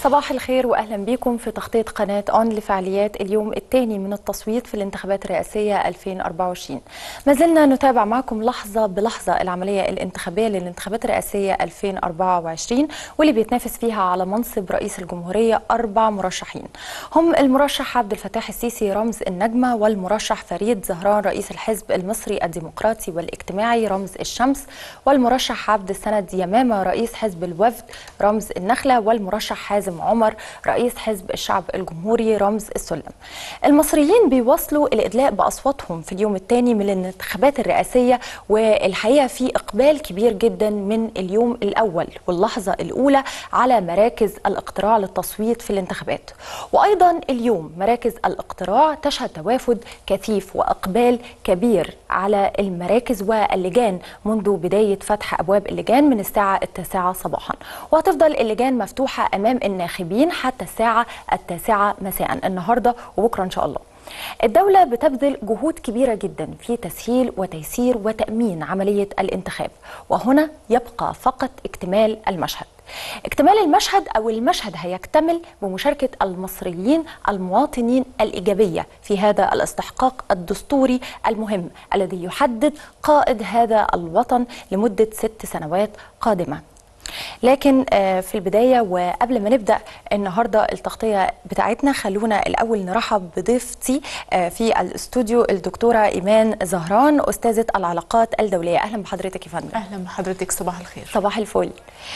صباح الخير واهلا بكم في تغطيه قناه اون لفعاليات اليوم الثاني من التصويت في الانتخابات الرئاسيه 2024 ما زلنا نتابع معكم لحظه بلحظه العمليه الانتخابيه للانتخابات الرئاسيه 2024 واللي بيتنافس فيها على منصب رئيس الجمهوريه اربع مرشحين هم المرشح عبد الفتاح السيسي رمز النجمه والمرشح فريد زهران رئيس الحزب المصري الديمقراطي والاجتماعي رمز الشمس والمرشح عبد السند يمامه رئيس حزب الوفد رمز النخله والمرشح حازم عمر رئيس حزب الشعب الجمهوري رمز السلم المصريين بيواصلوا الإدلاء بأصواتهم في اليوم الثاني من الانتخابات الرئاسية والحقيقة في إقبال كبير جدا من اليوم الأول واللحظة الأولى على مراكز الاقتراع للتصويت في الانتخابات وأيضا اليوم مراكز الاقتراع تشهد توافد كثيف وإقبال كبير على المراكز واللجان منذ بداية فتح أبواب اللجان من الساعة التاسعة صباحا وهتفضل اللجان مفتوحة أمام الناخبين حتى الساعة التاسعة مساء النهاردة وبكرة إن شاء الله الدولة بتبذل جهود كبيرة جدا في تسهيل وتيسير وتأمين عملية الانتخاب وهنا يبقى فقط اكتمال المشهد اكتمال المشهد أو المشهد هيكتمل بمشاركة المصريين المواطنين الإيجابية في هذا الاستحقاق الدستوري المهم الذي يحدد قائد هذا الوطن لمدة ست سنوات قادمة لكن في البداية وقبل ما نبدأ النهاردة التغطية بتاعتنا خلونا الأول نرحب بضيفتي في الاستوديو الدكتورة إيمان زهران أستاذة العلاقات الدولية أهلا بحضرتك يا فندم أهلا بحضرتك صباح الخير صباح الفل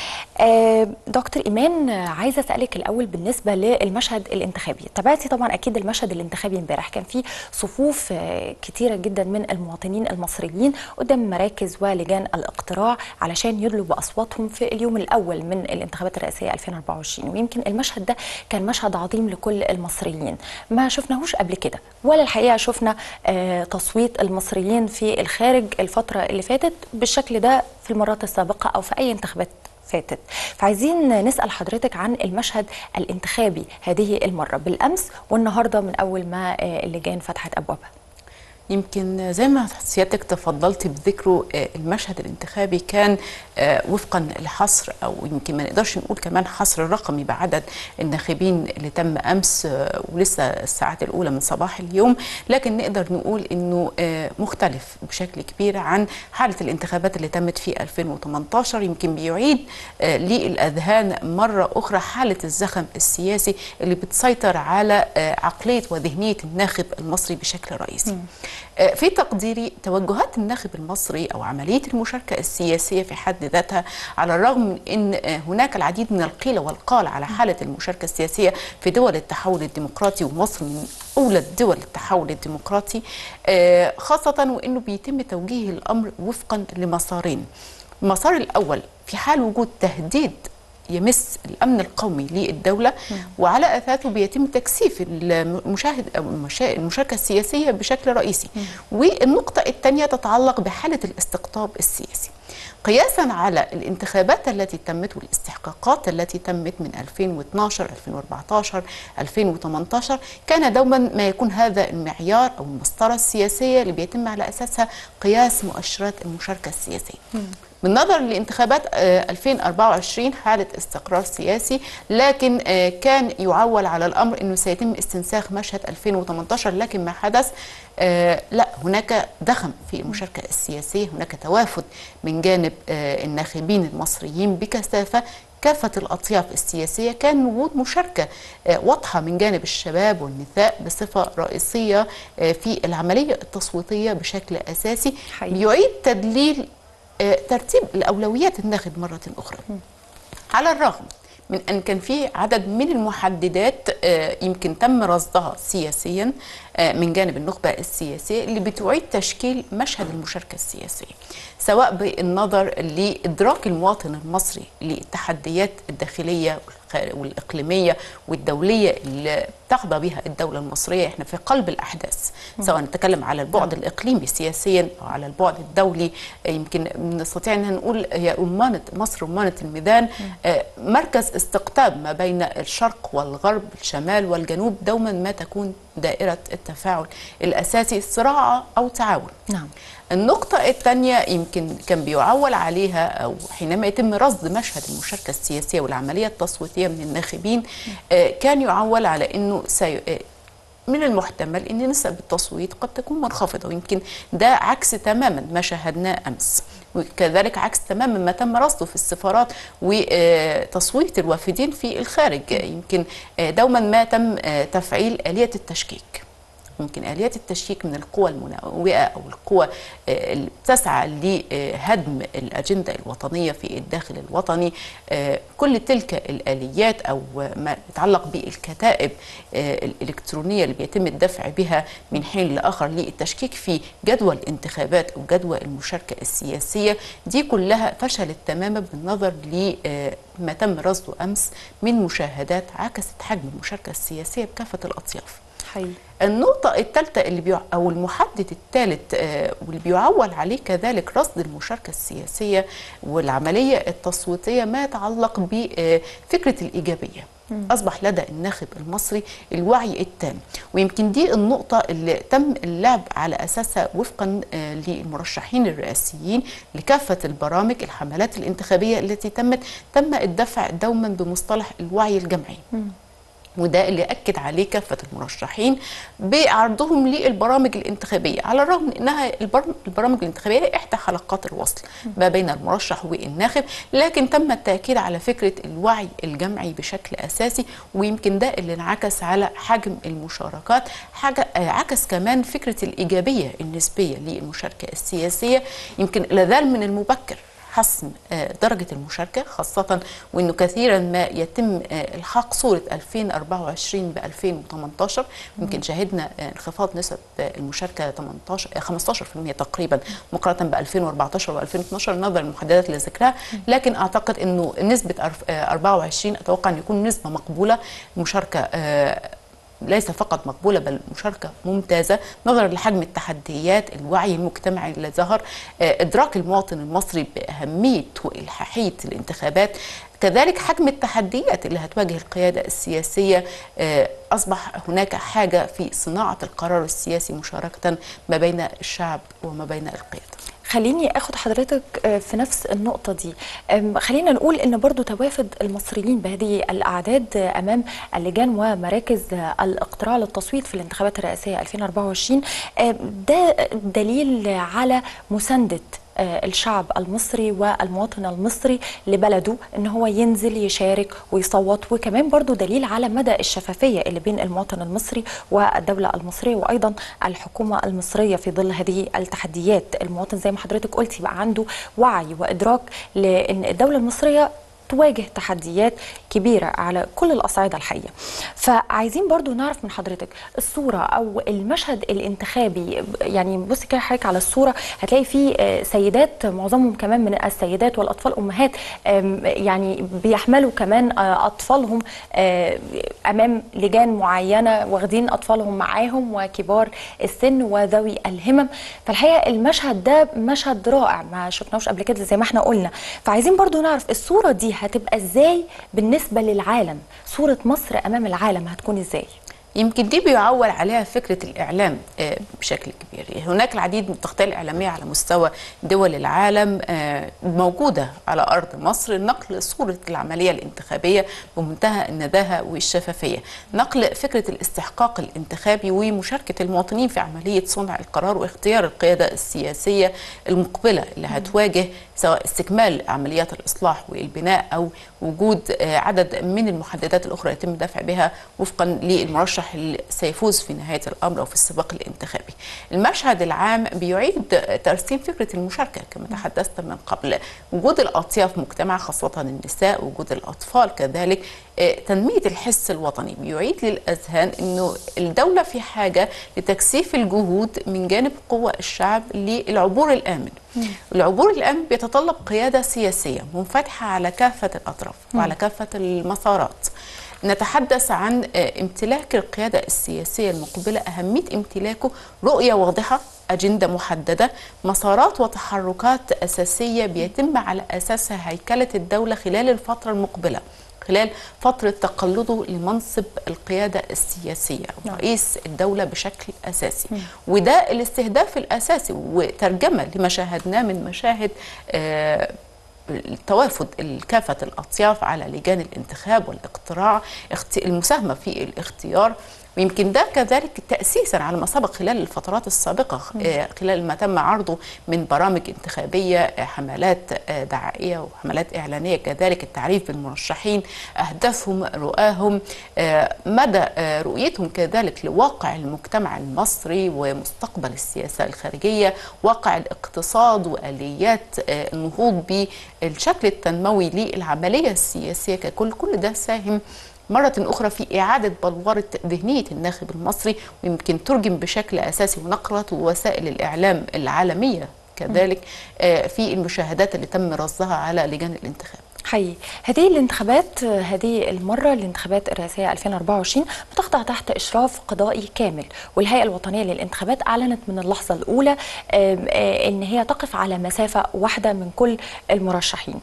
دكتور إيمان عايزة أسألك الأول بالنسبة للمشهد الانتخابي تابعتي طبعا أكيد المشهد الانتخابي امبارح كان في صفوف كتيرة جدا من المواطنين المصريين قدام مراكز ولجان الاقتراع علشان يدلوا بأصواتهم في اليوم الاول من الانتخابات الرئاسيه 2024 ويمكن المشهد ده كان مشهد عظيم لكل المصريين ما شفناهوش قبل كده ولا الحقيقه شفنا آه تصويت المصريين في الخارج الفتره اللي فاتت بالشكل ده في المرات السابقه او في اي انتخابات فاتت فعايزين نسال حضرتك عن المشهد الانتخابي هذه المره بالامس والنهارده من اول ما آه اللجان فتحت ابوابها يمكن زي ما سيادتك تفضلت بذكره المشهد الانتخابي كان وفقا لحصر او يمكن ما نقدرش نقول كمان حصر رقمي بعدد الناخبين اللي تم امس ولسه الساعات الاولى من صباح اليوم لكن نقدر نقول انه مختلف بشكل كبير عن حاله الانتخابات اللي تمت في 2018 يمكن بيعيد للاذهان مره اخرى حاله الزخم السياسي اللي بتسيطر على عقليه وذهنيه الناخب المصري بشكل رئيسي. م. في تقديري توجهات الناخب المصري او عمليه المشاركه السياسيه في حد ذاتها على الرغم من ان هناك العديد من القيل والقال على حاله المشاركه السياسيه في دول التحول الديمقراطي ومصر من اولى دول التحول الديمقراطي خاصه وانه بيتم توجيه الامر وفقا لمسارين. المسار الاول في حال وجود تهديد يمس الامن القومي للدوله وعلى اثاثه بيتم تكثيف المشاهد المشاركه السياسيه بشكل رئيسي والنقطه الثانيه تتعلق بحاله الاستقطاب السياسي قياسا على الانتخابات التي تمت والاستحقاقات التي تمت من 2012 2014 2018 كان دوما ما يكون هذا المعيار او المسطره السياسيه اللي بيتم على اساسها قياس مؤشرات المشاركه السياسيه بالنظر لانتخابات 2024 حالة استقرار سياسي لكن كان يعول على الأمر أنه سيتم استنساخ مشهد 2018 لكن ما حدث لا هناك ضخم في المشاركة السياسية هناك توافد من جانب الناخبين المصريين بكثافة كافة الأطياف السياسية كان وجود مشاركة واضحة من جانب الشباب والنساء بصفة رئيسية في العملية التصويتية بشكل أساسي حقيقي. بيعيد تدليل ترتيب الأولويات الناخب مرة أخرى على الرغم من أن كان في عدد من المحددات يمكن تم رصدها سياسيا من جانب النخبة السياسية اللي بتعيد تشكيل مشهد المشاركة السياسية سواء بالنظر لإدراك المواطن المصري للتحديات الداخلية والإقليمية والدولية اللي تخضى بها الدولة المصرية احنا في قلب الأحداث سواء نتكلم على البعد الإقليمي سياسيا أو على البعد الدولي يمكن نستطيع أن نقول هي أمانة مصر أمانة الميدان مركز استقطاب ما بين الشرق والغرب الشمال والجنوب دوما ما تكون دائرة التفاعل الأساسي صراع أو تعاون نعم النقطة الثانية يمكن كان بيعول عليها أو حينما يتم رصد مشهد المشاركة السياسية والعملية التصويتية من الناخبين آه، كان يعول على أنه سي... آه، من المحتمل ان نسب التصويت قد تكون منخفضه ويمكن ده عكس تماما ما شاهدناه امس وكذلك عكس تماما ما تم رصده في السفارات وتصويت الوافدين في الخارج يمكن آه، دوما ما تم آه، تفعيل اليه التشكيك ممكن آليات التشكيك من القوى المنوئة أو القوى آه، اللي بتسعى لهدم الأجندة الوطنية في الداخل الوطني آه، كل تلك الآليات أو ما يتعلق بالكتائب آه، الإلكترونية اللي بيتم الدفع بها من حين لآخر للتشكيك في جدوى الانتخابات أو جدوى المشاركة السياسية دي كلها فشلت تماما بالنظر لما تم رصده أمس من مشاهدات عكست حجم المشاركة السياسية بكافة الأطياف حقيقي النقطة الثالثة اللي بيع أو المحدد الثالث آه، واللي بيعول عليه كذلك رصد المشاركة السياسية والعملية التصويتية ما يتعلق بفكرة الإيجابية أصبح لدى الناخب المصري الوعي التام ويمكن دي النقطة اللي تم اللعب على أساسها وفقا آه، للمرشحين الرئاسيين لكافة البرامج الحملات الانتخابية التي تمت تم الدفع دوما بمصطلح الوعي الجمعي وده اللي اكد عليه كافه المرشحين بعرضهم للبرامج الانتخابيه على الرغم من انها البرم- البرامج الانتخابيه هي احدى حلقات الوصل ما بين المرشح والناخب لكن تم التاكيد على فكره الوعي الجمعي بشكل اساسي ويمكن ده اللي انعكس على حجم المشاركات حاجه آه، عكس كمان فكره الايجابيه النسبيه للمشاركه السياسيه يمكن لازال من المبكر حسم آه، درجة المشاركة خاصة وأنه كثيرا ما يتم آه، إلحاق صورة 2024 ب 2018 يمكن شهدنا آه، انخفاض نسب آه، المشاركة 18 آه، 15% تقريبا مقارنة ب 2014 و 2012 نظرا للمحددات اللي ذكرها لكن أعتقد أنه نسبة أرف- آه، 24 أتوقع أن يكون نسبة مقبولة مشاركة آه، ليس فقط مقبولة بل مشاركة ممتازة نظرا لحجم التحديات الوعي المجتمعي اللي ظهر آه، إدراك المواطن المصري بأهمية وإلحاحية الانتخابات كذلك حجم التحديات اللي هتواجه القيادة السياسية آه، أصبح هناك حاجة في صناعة القرار السياسي مشاركة ما بين الشعب وما بين القيادة خليني اخد حضرتك آه، في نفس النقطة دي أم، خلينا نقول ان برضو توافد المصريين بهذه الاعداد آه، امام اللجان ومراكز آه، الاقتراع للتصويت في الانتخابات الرئاسية 2024 آه، ده دليل على مساندة آه، الشعب المصري والمواطن المصري لبلده ان هو ينزل يشارك ويصوت وكمان برضو دليل على مدى الشفافية اللي بين المواطن المصري والدولة المصرية وايضا الحكومة المصرية في ظل هذه التحديات المواطن زي ما حضرتك قلتي بقى عنده وعي وادراك لان الدولة المصرية تواجه تحديات كبيرة على كل الأصعدة الحقيقة فعايزين برضو نعرف من حضرتك الصورة أو المشهد الانتخابي يعني بصي كده حضرتك على الصورة هتلاقي فيه آه، سيدات معظمهم كمان من السيدات والأطفال أمهات آم، يعني بيحملوا كمان آه، أطفالهم آه، أمام لجان معينة واخدين أطفالهم معاهم وكبار السن وذوي الهمم فالحقيقة المشهد ده مشهد رائع ما شفناهوش قبل كده زي ما احنا قلنا فعايزين برضو نعرف الصورة دي هتبقى ازاي بالنسبة للعالم صورة مصر أمام العالم هتكون ازاي يمكن دي بيعول عليها فكرة الإعلام آه، بشكل كبير هناك العديد من التغطية الإعلامية على مستوى دول العالم آه، موجودة على أرض مصر نقل صورة العملية الانتخابية بمنتهى النداهة والشفافية نقل فكرة الاستحقاق الانتخابي ومشاركة المواطنين في عملية صنع القرار واختيار القيادة السياسية المقبلة اللي هتواجه سواء استكمال عمليات الإصلاح والبناء أو وجود آه، عدد من المحددات الأخرى يتم الدفع بها وفقا للمرشح اللي سيفوز في نهاية الأمر أو في السباق الانتخابي المشهد العام بيعيد ترسيم فكرة المشاركة كما تحدثت من قبل وجود الأطياف مجتمع خاصة النساء وجود الأطفال كذلك آه، تنمية الحس الوطني بيعيد للأذهان أنه الدولة في حاجة لتكثيف الجهود من جانب قوى الشعب للعبور الآمن العبور الآمن بيتطلب قيادة سياسية منفتحة على كافة الأطراف وعلى كافة المسارات نتحدث عن آه، امتلاك القيادة السياسية المقبلة أهمية امتلاكه رؤية واضحة أجندة محددة مسارات وتحركات أساسية بيتم على أساسها هيكلة الدولة خلال الفترة المقبلة خلال فترة تقلده لمنصب القيادة السياسية نعم. رئيس الدولة بشكل أساسي وده الاستهداف الأساسي وترجمة لما شاهدناه من مشاهد آه، التوافد كافة الأطياف على لجان الانتخاب والاقتراع اخت- المساهمة في الاختيار ويمكن ده كذلك تأسيسا على ما سبق خلال الفترات السابقة آه، خلال ما تم عرضه من برامج انتخابية آه، حملات آه، دعائية وحملات إعلانية كذلك التعريف بالمرشحين أهدافهم رؤاهم آه، مدى آه، رؤيتهم كذلك لواقع المجتمع المصري ومستقبل السياسة الخارجية واقع الاقتصاد وآليات آه، النهوض بالشكل التنموي للعملية السياسية ككل كل ده ساهم مرة أخرى في إعادة بلورة ذهنية الناخب المصري ويمكن ترجم بشكل أساسي ونقلت وسائل الإعلام العالمية كذلك آه، في المشاهدات اللي تم رصدها على لجان الانتخاب حقيقي هذه الانتخابات هذه المرة الانتخابات الرئاسية 2024 بتخضع تحت إشراف قضائي كامل والهيئة الوطنية للانتخابات أعلنت من اللحظة الأولى آم، آه، إن هي تقف على مسافة واحدة من كل المرشحين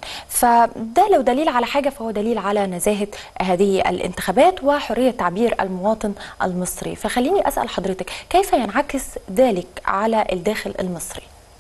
فده لو دليل على حاجة فهو دليل على نزاهة هذه الانتخابات وحرية تعبير المواطن المصري فخليني أسأل حضرتك كيف ينعكس ذلك على الداخل المصري؟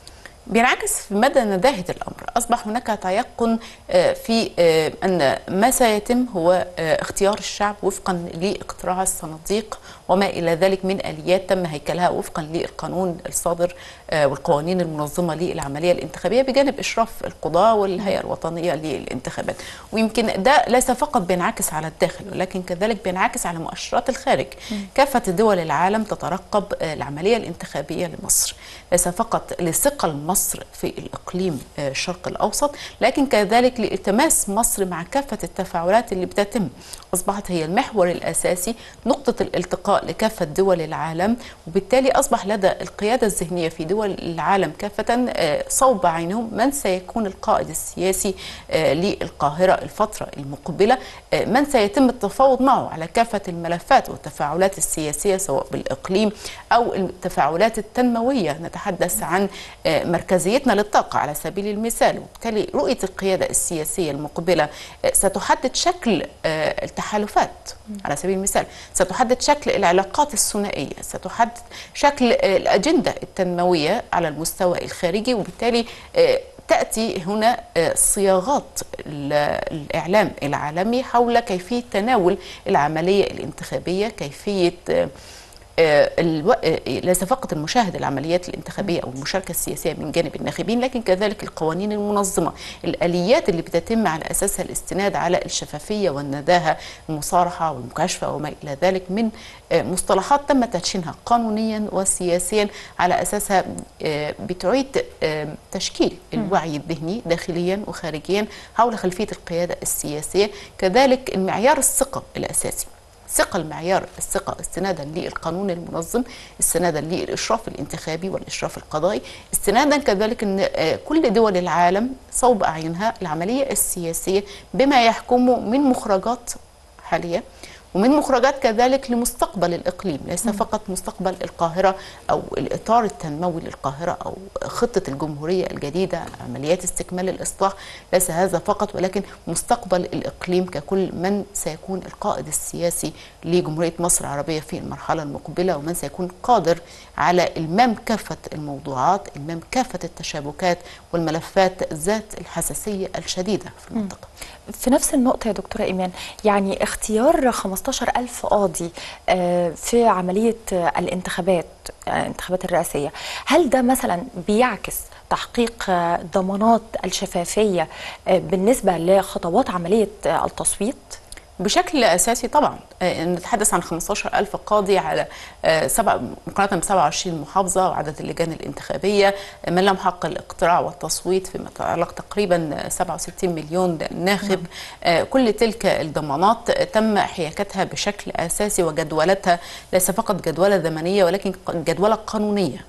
بينعكس في مدى نداهة الأمر أصبح هناك تيقن آه، في آه، أن ما سيتم هو آه، اختيار الشعب وفقا لاقتراع الصناديق وما إلى ذلك من آليات تم هيكلها وفقا للقانون الصادر آه، والقوانين المنظمة للعملية الانتخابية بجانب إشراف القضاة والهيئة الوطنية للانتخابات ويمكن ده ليس فقط بينعكس على الداخل ولكن كذلك بينعكس على مؤشرات الخارج كافة دول العالم تترقب آه، العملية الانتخابية لمصر ليس فقط لثقل مصر في الإقليم آه، الشرق الأوسط لكن كذلك لالتماس مصر مع كافة التفاعلات اللي بتتم أصبحت هي المحور الأساسي نقطة الالتقاء لكافة دول العالم وبالتالي أصبح لدى القيادة الذهنية في دول العالم كافة آه، صوب عينهم من سيكون القائد السياسي آه، للقاهرة الفترة المقبلة آه، من سيتم التفاوض معه على كافة الملفات والتفاعلات السياسية سواء بالإقليم أو التفاعلات التنموية نتحدث عن آه، مركزيتنا للطاقة على سبيل المثال وبالتالي رؤية القيادة السياسية المقبلة آه، ستحدد شكل آه، التحالفات على سبيل المثال ستحدد شكل العلاقات الثنائية ستحدد شكل آه، الأجندة التنموية على المستوى الخارجي وبالتالي آه، تأتي هنا آه، صياغات ال- الإعلام العالمي حول كيفية تناول العملية الانتخابية كيفية آه، آه، الو... آه، ليس فقط المشاهد العمليات الانتخابيه او المشاركه السياسيه من جانب الناخبين لكن كذلك القوانين المنظمه الاليات اللي بتتم على اساسها الاستناد على الشفافيه والنداهه المصارحه والمكاشفه وما الى ذلك من آه، مصطلحات تم تدشينها قانونيا وسياسيا على اساسها آه، بتعيد آه، تشكيل الوعي الذهني داخليا وخارجيا حول خلفيه القياده السياسيه كذلك المعيار الثقه الاساسي ثقة المعيار الثقة استنادا للقانون المنظم استنادا للإشراف الانتخابي والإشراف القضائي استنادا كذلك أن آه، كل دول العالم صوب أعينها العملية السياسية بما يحكمه من مخرجات حالية ومن مخرجات كذلك لمستقبل الإقليم ليس فقط مستقبل القاهرة أو الإطار التنموي للقاهرة أو خطة الجمهورية الجديدة عمليات استكمال الإصلاح ليس هذا فقط ولكن مستقبل الإقليم ككل من سيكون القائد السياسي لجمهورية مصر العربية في المرحلة المقبلة ومن سيكون قادر على إلمام كافة الموضوعات إلمام كافة التشابكات والملفات ذات الحساسية الشديدة في المنطقة في نفس النقطة يا دكتورة إيمان يعني اختيار 15 ألف قاضي آه، في عملية آه، الانتخابات آه، الانتخابات الرئاسية هل ده مثلا بيعكس تحقيق آه، ضمانات الشفافية آه، بالنسبة لخطوات عملية آه، التصويت؟ بشكل اساسي طبعا آه، نتحدث عن 15 الف قاضي على آه، سبع مقارنه ب 27 محافظه وعدد اللجان الانتخابيه آه، من لهم حق الاقتراع والتصويت فيما يتعلق تقريبا آه، 67 مليون ناخب آه، كل تلك الضمانات آه، تم حياكتها بشكل اساسي وجدولتها ليس فقط جدوله زمنيه ولكن ق- جدوله قانونيه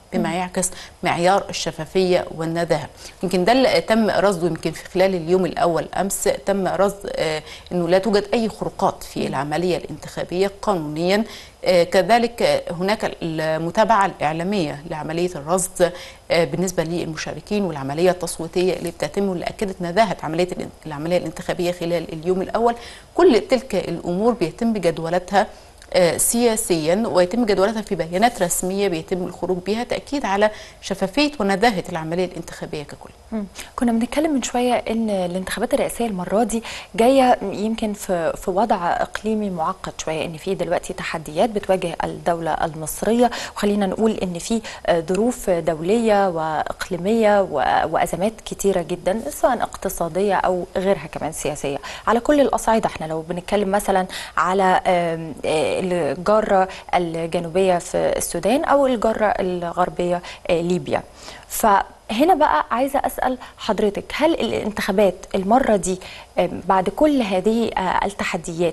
بما يعكس معيار الشفافيه والنداهه يمكن ده اللي تم رصده يمكن في خلال اليوم الاول امس تم رصد آه، انه لا توجد اي خروقات في العمليه الانتخابيه قانونيا آه، كذلك آه، هناك المتابعه الاعلاميه لعمليه الرصد آه، بالنسبه للمشاركين والعمليه التصويتيه اللي بتتم واللي اكدت نداهه عمليه الان- العمليه الانتخابيه خلال اليوم الاول كل تلك الامور بيتم جدولتها آه، سياسيا ويتم جدولتها في بيانات رسميه بيتم الخروج بها تاكيد على شفافيه ونداهه العمليه الانتخابيه ككل. مم. كنا بنتكلم من شويه ان الانتخابات الرئاسيه المره دي جايه يمكن في في وضع اقليمي معقد شويه ان في دلوقتي تحديات بتواجه الدوله المصريه وخلينا نقول ان في آه، ظروف دوليه واقليميه و- وازمات كتيره جدا سواء اقتصاديه او غيرها كمان سياسيه على كل الاصعده احنا لو بنتكلم مثلا على آم، آه، الجاره الجنوبيه في السودان او الجاره الغربيه آه، ليبيا فهنا بقى عايزه اسال حضرتك هل الانتخابات المره دي آم، بعد كل هذه آه، التحديات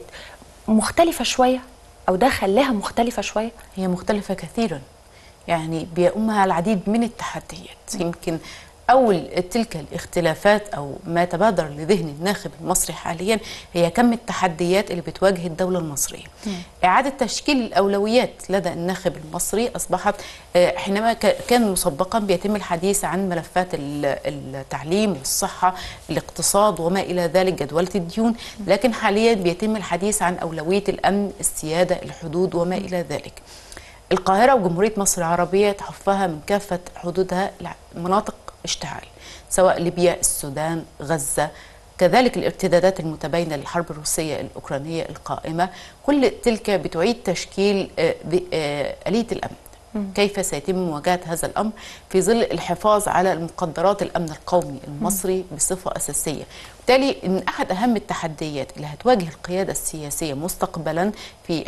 مختلفه شويه او ده خلاها مختلفه شويه هي مختلفة كثيرا يعني بيؤمها العديد من التحديات يمكن أول تلك الاختلافات أو ما تبادر لذهن الناخب المصري حاليا هي كم التحديات اللي بتواجه الدولة المصرية إعادة تشكيل الأولويات لدى الناخب المصري أصبحت آه، حينما ك- كان مسبقا بيتم الحديث عن ملفات ال- التعليم والصحة الاقتصاد وما إلى ذلك جدولة الديون لكن حاليا بيتم الحديث عن أولوية الأمن السيادة الحدود وما إلى ذلك القاهرة وجمهورية مصر العربية تحفها من كافة حدودها مناطق اشتعال سواء ليبيا السودان غزة كذلك الارتدادات المتباينة للحرب الروسية الأوكرانية القائمة كل تلك بتعيد تشكيل آه، ب- آه، آلية الأمن كيف سيتم مواجهة هذا الأمر في ظل الحفاظ على المقدرات الأمن القومي المصري بصفة أساسية بالتالي إن أحد أهم التحديات اللي هتواجه القيادة السياسية مستقبلا في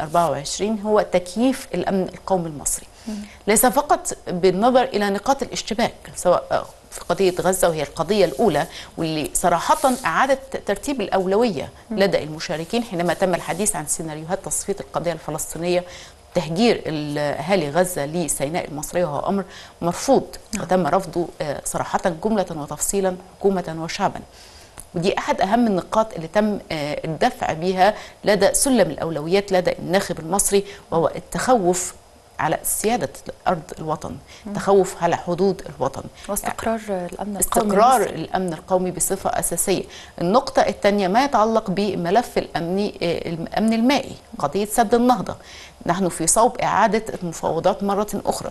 2024 هو تكييف الأمن القومي المصري ليس فقط بالنظر إلى نقاط الاشتباك سواء في قضية غزة وهي القضية الأولى واللي صراحة أعادت ترتيب الأولوية لدى المشاركين حينما تم الحديث عن سيناريوهات تصفية القضية الفلسطينية تهجير ال- اهالي غزه لسيناء المصريه وهو امر مرفوض وتم رفضه آه، صراحه جمله وتفصيلا حكومه وشعبا ودي احد اهم النقاط اللي تم آه، الدفع بها لدى سلم الاولويات لدى الناخب المصري وهو التخوف على سياده ارض الوطن التخوف على حدود الوطن واستقرار الامن القومي استقرار المصري. الامن القومي بصفه اساسيه. النقطه الثانيه ما يتعلق بملف الامني آه، الامن المائي، قضيه سد النهضه. نحن في صوب اعاده المفاوضات مره اخرى.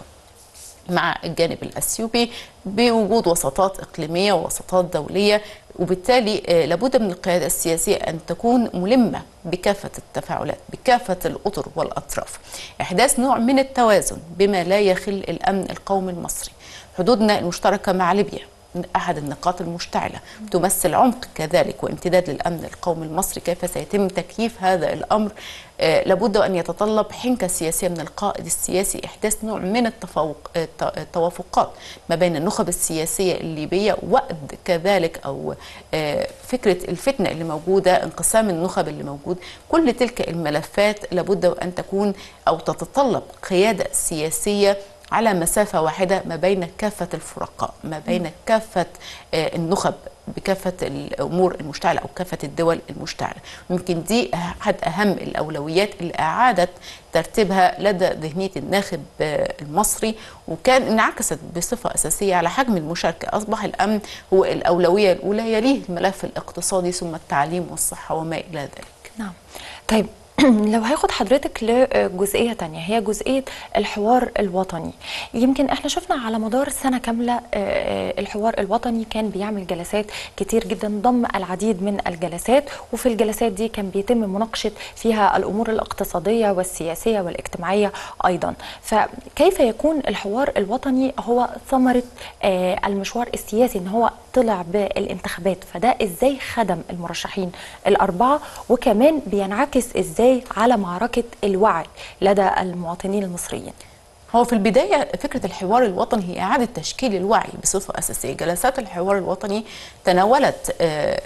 مع الجانب الاثيوبي بوجود وساطات اقليميه ووساطات دوليه وبالتالي آه، لابد من القياده السياسيه ان تكون ملمه بكافه التفاعلات بكافه الاطر والاطراف احداث نوع من التوازن بما لا يخل الامن القومي المصري حدودنا المشتركه مع ليبيا من احد النقاط المشتعله تمثل عمق كذلك وامتداد للامن القومي المصري كيف سيتم تكييف هذا الامر آه، لابد ان يتطلب حنكه سياسيه من القائد السياسي احداث نوع من التفوق الت- التوافقات ما بين النخب السياسيه الليبيه وقد كذلك او آه، فكره الفتنه اللي موجوده انقسام النخب اللي موجود كل تلك الملفات لابد ان تكون او تتطلب قياده سياسيه على مسافة واحدة ما بين كافة الفرقاء ما بين كافة آه، النخب بكافة الأمور المشتعلة أو كافة الدول المشتعلة يمكن دي أحد أهم الأولويات اللي أعادت ترتيبها لدى ذهنية الناخب آه، المصري وكان انعكست بصفة أساسية على حجم المشاركة أصبح الأمن هو الأولوية الأولى يليه الملف الاقتصادي ثم التعليم والصحة وما إلى ذلك نعم طيب لو هاخد حضرتك لجزئية تانية هي جزئية الحوار الوطني يمكن احنا شفنا على مدار سنة كاملة آه، آه، الحوار الوطني كان بيعمل جلسات كتير جدا ضم العديد من الجلسات وفي الجلسات دي كان بيتم مناقشة فيها الأمور الاقتصادية والسياسية والاجتماعية أيضا فكيف يكون الحوار الوطني هو ثمرة آه، المشوار السياسي ان هو طلع بالانتخابات فده ازاي خدم المرشحين الأربعة وكمان بينعكس ازاي على معركة الوعي لدى المواطنين المصريين هو في البداية فكرة الحوار الوطني هي إعادة تشكيل الوعي بصفة أساسية جلسات الحوار الوطني تناولت آه،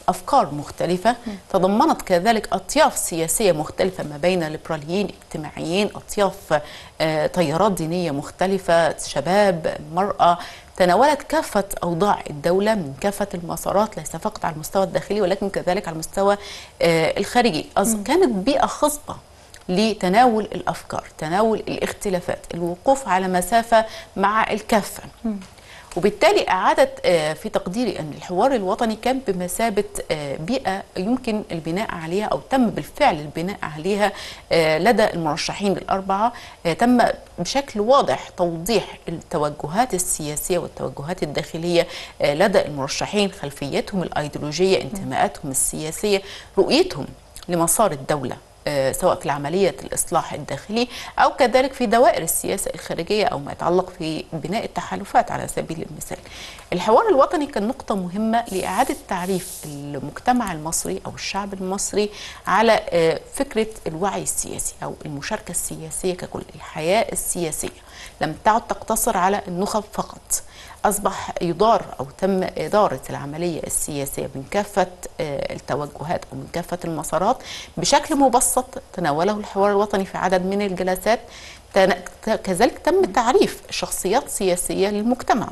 افكار مختلفه تضمنت كذلك اطياف سياسيه مختلفه ما بين ليبراليين اجتماعيين اطياف آه، تيارات دينيه مختلفه شباب مراه تناولت كافة أوضاع الدولة من كافة المسارات ليس فقط على المستوى الداخلي ولكن كذلك على المستوى آه، الخارجي أص- كانت بيئة خصبة لتناول الافكار، تناول الاختلافات، الوقوف على مسافه مع الكافه. وبالتالي اعادت آه، في تقديري ان الحوار الوطني كان بمثابه آه، بيئه يمكن البناء عليها او تم بالفعل البناء عليها آه، لدى المرشحين الاربعه آه، تم بشكل واضح توضيح التوجهات السياسيه والتوجهات الداخليه آه، لدى المرشحين خلفيتهم الايديولوجيه انتماءاتهم السياسيه رؤيتهم لمسار الدوله آه، سواء في عملية الإصلاح الداخلي أو كذلك في دوائر السياسة الخارجية أو ما يتعلق في بناء التحالفات على سبيل المثال الحوار الوطني كان نقطة مهمة لإعادة تعريف المجتمع المصري أو الشعب المصري على آه، فكرة الوعي السياسي أو المشاركة السياسية ككل الحياة السياسية لم تعد تقتصر على النخب فقط أصبح يدار أو تم إدارة العملية السياسية من كافة آه، التوجهات أو من كافة المسارات بشكل مبسط تناوله الحوار الوطني في عدد من الجلسات تن- ت- كذلك تم تعريف شخصيات سياسية للمجتمع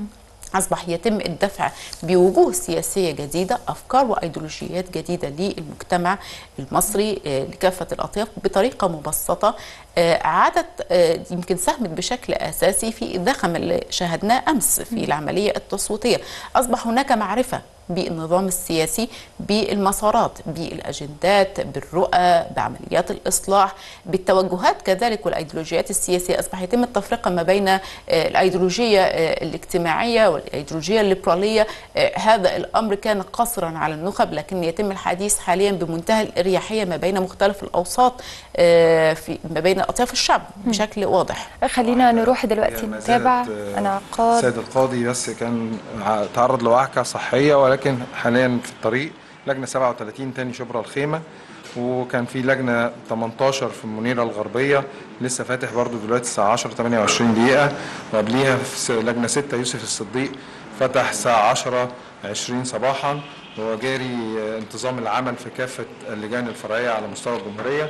أصبح يتم الدفع بوجوه سياسية جديدة أفكار وأيديولوجيات جديدة للمجتمع المصري آه، لكافة الأطياف بطريقة مبسطة آه، أعادت آه، يمكن ساهمت بشكل أساسي في الدخم اللي شاهدناه أمس في العملية التصويتية أصبح هناك معرفة بالنظام السياسي بالمسارات بالاجندات بالرؤى بعمليات الاصلاح بالتوجهات كذلك والايديولوجيات السياسيه اصبح يتم التفرقه ما بين آه، الايديولوجيه آه، الاجتماعيه والايديولوجيه الليبراليه آه، هذا الامر كان قصرا على النخب لكن يتم الحديث حاليا بمنتهى الاريحيه ما بين مختلف الاوساط آه، في ما بين اطياف الشعب بشكل واضح خلينا نروح دلوقتي ما نتابع زالت، آه، انعقاد السيد القاضي بس كان ع- تعرض لوعكة صحية ولكن حاليا في الطريق لجنة 37 تاني شبرا الخيمة وكان في لجنة 18 في المنيرة الغربية لسه فاتح برضو دلوقتي الساعة 10 28 دقيقة وقبليها في س- لجنة 6 يوسف الصديق فتح الساعة 10 20 صباحا وهو جاري آه، انتظام العمل في كافة اللجان الفرعية على مستوى الجمهورية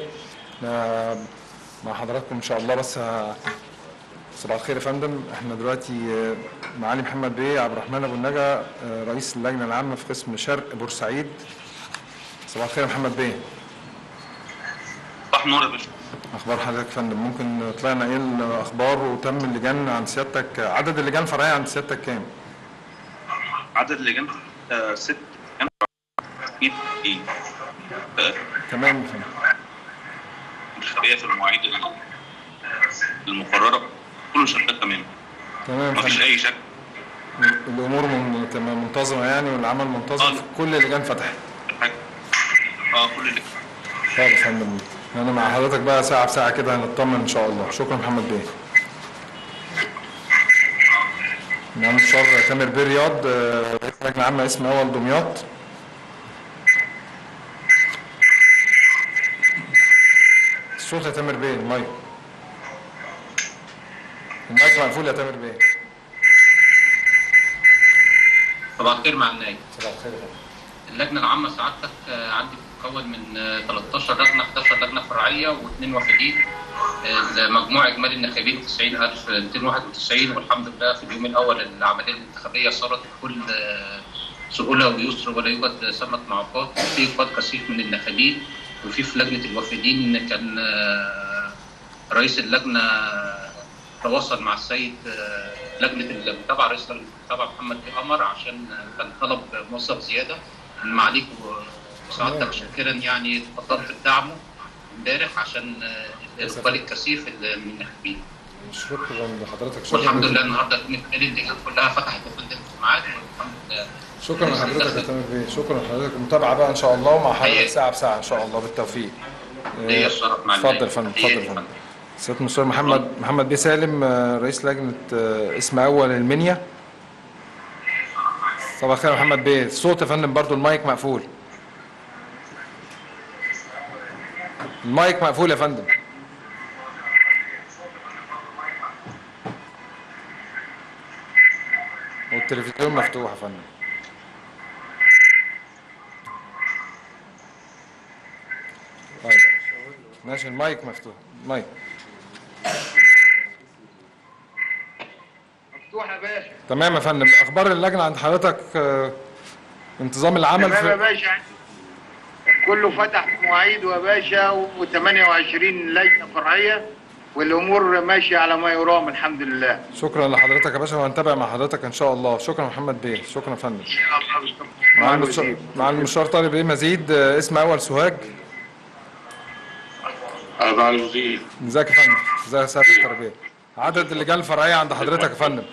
آه، مع حضراتكم إن شاء الله بس ه- صباح الخير يا فندم احنا دلوقتي آه، معالي محمد بيه عبد الرحمن ابو النجا آه، رئيس اللجنه العامه في قسم شرق بورسعيد صباح الخير يا محمد بيه صباح النور يا باشا اخبار حضرتك يا فندم ممكن طلعنا ايه الاخبار وتم اللجان عند سيادتك عدد اللجان الفرعيه عند سيادتك كام عدد اللجان آه، ست لجان في في آه، تمام يا فندم انتخابية في المواعيد ال- المقررة كله شغال تمام تمام يا مفيش فندم أي شك الامور من- تمام منتظمه يعني والعمل منتظم آه. في كل اللجان فتحت في حاجة اه كل اللي طيب يا فندم انا مع حضرتك بقى ساعه بساعه كده هنطمن ان شاء الله شكرا محمد بيه نعم مستشار تامر بيه رياض آه، رئيس لجنه عامه اسم اول دمياط الصوت يا تامر بيه المايك المايك مقفول يا تامر بيه صباح الخير مع النايب صباح الخير يا فندم. اللجنه العامه سعادتك آه، عندي بتتكون من آه، 13 لجنه 11 لجنه فرعيه واثنين وافدين المجموع اجمالي الناخبين 90291 والحمد لله في اليوم الاول العمليه الانتخابيه صارت بكل آه، سهوله ويسر ولا يوجد سمه معوقات في اقبال كثيف من الناخبين وفي في لجنه الوافدين كان آه، رئيس اللجنه تواصل مع السيد آه، لجنه المتابعه رئيس لجنه المتابعه محمد بن قمر عشان كان طلب موظف زياده من معاليك وسعادتك شاكرا يعني تفضلت بدعمه امبارح عشان آه، الاقبال الكثيف من الناخبين شكرا لحضرتك شكرا والحمد لله النهارده كانت اللجان كلها فتحت وفضلت في ميعاد والحمد لله شكرا لحضرتك يا تامر بيه شكرا لحضرتك متابعه بقى ان شاء الله ومع حضرتك حقيقي. ساعه بساعه ان شاء الله بالتوفيق ليا الشرف مع اتفضل النايب. يا فندم حقيقي اتفضل يا يا فندم سياده المستشار محمد محمد بيه سالم آه، رئيس لجنه آه، اسم اول المنيا صباح الخير يا محمد بيه الصوت يا فندم برضو المايك مقفول المايك مقفول يا فندم والتلفزيون مفتوح يا فندم ماشي المايك مفتوح مايك مفتوح يا باشا تمام يا فندم اخبار اللجنه عند حضرتك آه، انتظام العمل تمام يا في باشا كله فتح في مواعيده يا باشا و28 لجنه فرعيه والامور ماشيه على ما يرام الحمد لله شكرا لحضرتك يا باشا وهنتابع مع حضرتك ان شاء الله شكرا محمد بيه شكرا يا فندم مع المستشار مع المستشار طالب ايه مزيد آه، اسم اول سوهاج أنا على الوزير ازيك يا فندم ازيك يا سياده التربيه عدد اللجان الفرعيه عند حضرتك يا فندم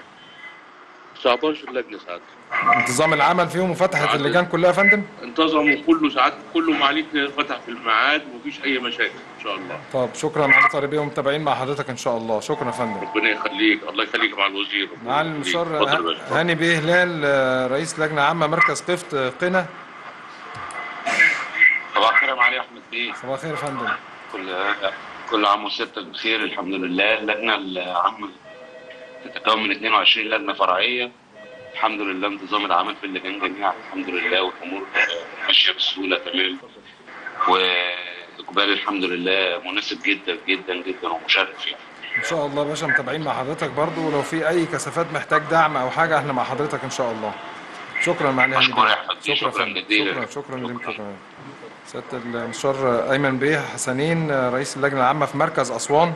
19 لجنه ساعات انتظام العمل فيهم وفتحت اللجان كلها يا فندم انتظموا كله ساعات كله معاليك فتح في الميعاد ومفيش اي مشاكل ان شاء الله طب شكرا على التربيه ومتابعين مع حضرتك ان شاء الله شكرا يا فندم ربنا يخليك الله يخليك مع الوزير ربنا مع يخليك. المستشار اتفضل يا ه- باشا. هاني بيه هلال آه، رئيس لجنه عامه مركز قفط آه، قنا صباح الخير يا معالي أحمد بيه صباح الخير يا فندم كل كل عام وستة بخير الحمد لله اللجنة العامة تتكون من 22 لجنة فرعية الحمد لله انتظام العمل في اللجان جميعا الحمد لله والأمور ماشية بسهولة تمام وإقبال الحمد لله مناسب جدا جدا جدا ومشرف يعني ان شاء الله يا باشا متابعين مع حضرتك برضو ولو في اي كثافات محتاج دعم او حاجه احنا مع حضرتك ان شاء الله شكرا معالي هاني أشكر بيه يا أحمد بيه، شكرا شكراً فندم. جزيلاً. شكرا شكرا لكم كمان سياده المستشار ايمن بيه حسنين آه، رئيس اللجنه العامه في مركز اسوان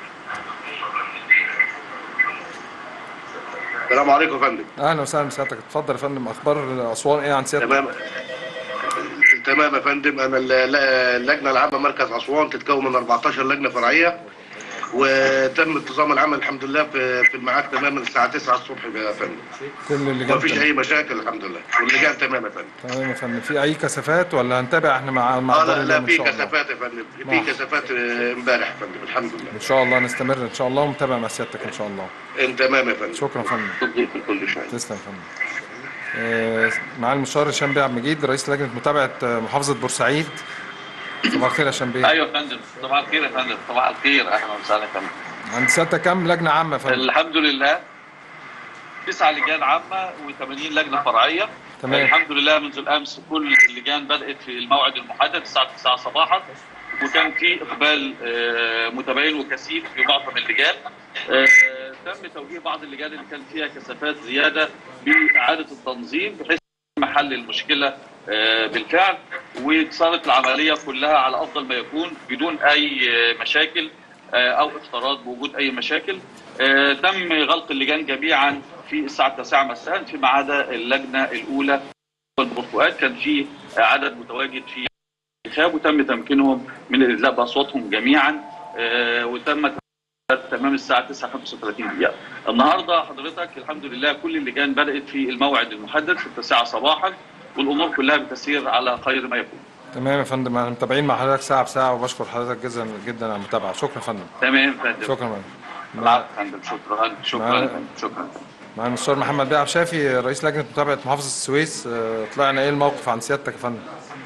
السلام عليكم يا فندم اهلا وسهلا بسيادتك اتفضل يا فندم اخبار اسوان ايه عن سيادتك تمام تمام يا فندم انا الل- اللجنه العامه مركز اسوان تتكون من 14 لجنه فرعيه وتم انتظام العمل الحمد لله في في الميعاد تماما الساعه 9 الصبح يا فندم كل اللي ما فيش اي مشاكل الحمد لله واللجان تمام يا فندم تمام يا فندم في اي كثافات ولا هنتابع احنا مع مع اه دار لا اليوم لا ان في شاء الله كثافات يا فندم في نعم. كثافات آه، امبارح يا فندم الحمد لله ان شاء الله نستمر ان شاء الله ونتابع مع سيادتك ان شاء الله انت تمام يا فندم شكرا يا فندم تفضل في كل شيء تسلم يا فندم آه، معالي المستشار هشام بيه عبد المجيد رئيس لجنه متابعه آه، محافظه بورسعيد صباح الخير يا هشام بيه ايوه يا فندم صباح الخير يا فندم صباح الخير اهلا وسهلا يا فندم عند سيادتك كام لجنه عامه يا فندم الحمد لله تسع لجان عامه و80 لجنه فرعيه تمام. الحمد لله منذ الامس كل اللجان بدات في الموعد المحدد الساعه 9 صباحا وكان في اقبال آه، متباين وكثيف في معظم اللجان آه، تم توجيه بعض اللجان اللي كان فيها كثافات زياده باعاده التنظيم بحيث محل المشكله آه، بالفعل وصارت العمليه كلها على افضل ما يكون بدون اي آه، مشاكل آه، او افتراض بوجود اي مشاكل آه، تم غلق اللجان جميعا في الساعه 9 مساء فيما عدا اللجنه الاولى والبرتقال كان في عدد متواجد في الانتخاب وتم تمكينهم من الادلاء باصواتهم جميعا آه، وتم تمام الساعه 9:35 دقيقه. النهارده حضرتك الحمد لله كل اللجان بدات في الموعد المحدد في التاسعه صباحا والامور كلها بتسير على خير ما يكون. تمام يا فندم احنا متابعين مع حضرتك ساعه بساعه وبشكر حضرتك جدا جدا على المتابعه شكرا يا فندم تمام يا فندم. شكرا يا فندم العفو يا فندم شكرا شكرا يا فندم، شكرا. مع المستشار محمد بيه عبد الشافي رئيس لجنه متابعه محافظه السويس آه، طلعنا ايه الموقف عن سيادتك يا فندم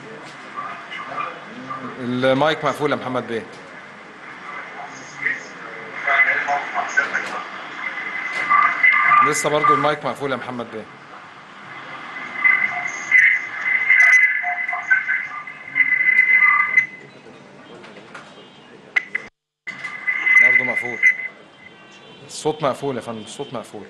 المايك مقفول يا محمد بيه لسه برضو المايك مقفول يا محمد بيه برضو مقفول الصوت مقفول يا فندم الصوت مقفول